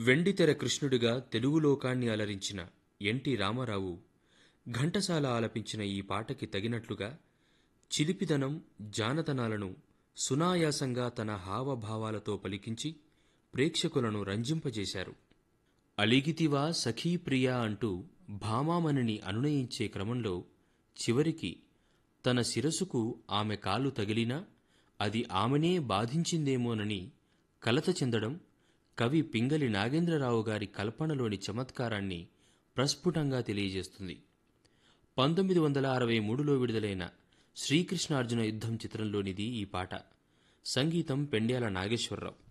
వెండితెర కృష్ణుడిగా తెలుగు లోకాన్ని అలరించిన ఎన్టీ రామారావు ఘంటసాల ఆలపించిన ఈ పాటకి తగినట్లుగా చిలిపిదనం జానతనాలను సునాయాసంగా తన హావభావాలతో పలికించి ప్రేక్షకులను రంజింపజేశారు అలిగితివా సఖీ ప్రియా అంటూ భామామణిని అనునయించే క్రమంలో చివరికి తన శిరసుకు ఆమె కాలు తగిలినా అది ఆమెనే బాధించిందేమోనని కలత చెందడం కవి పింగళి నాగేంద్రరావు గారి కల్పనలోని చమత్కారాన్ని ప్రస్ఫుటంగా తెలియజేస్తుంది పంతొమ్మిది వందల అరవై మూడులో విడుదలైన శ్రీకృష్ణార్జున యుద్ధం చిత్రంలోనిది ఈ పాట సంగీతం పెండ్యాల నాగేశ్వరరావు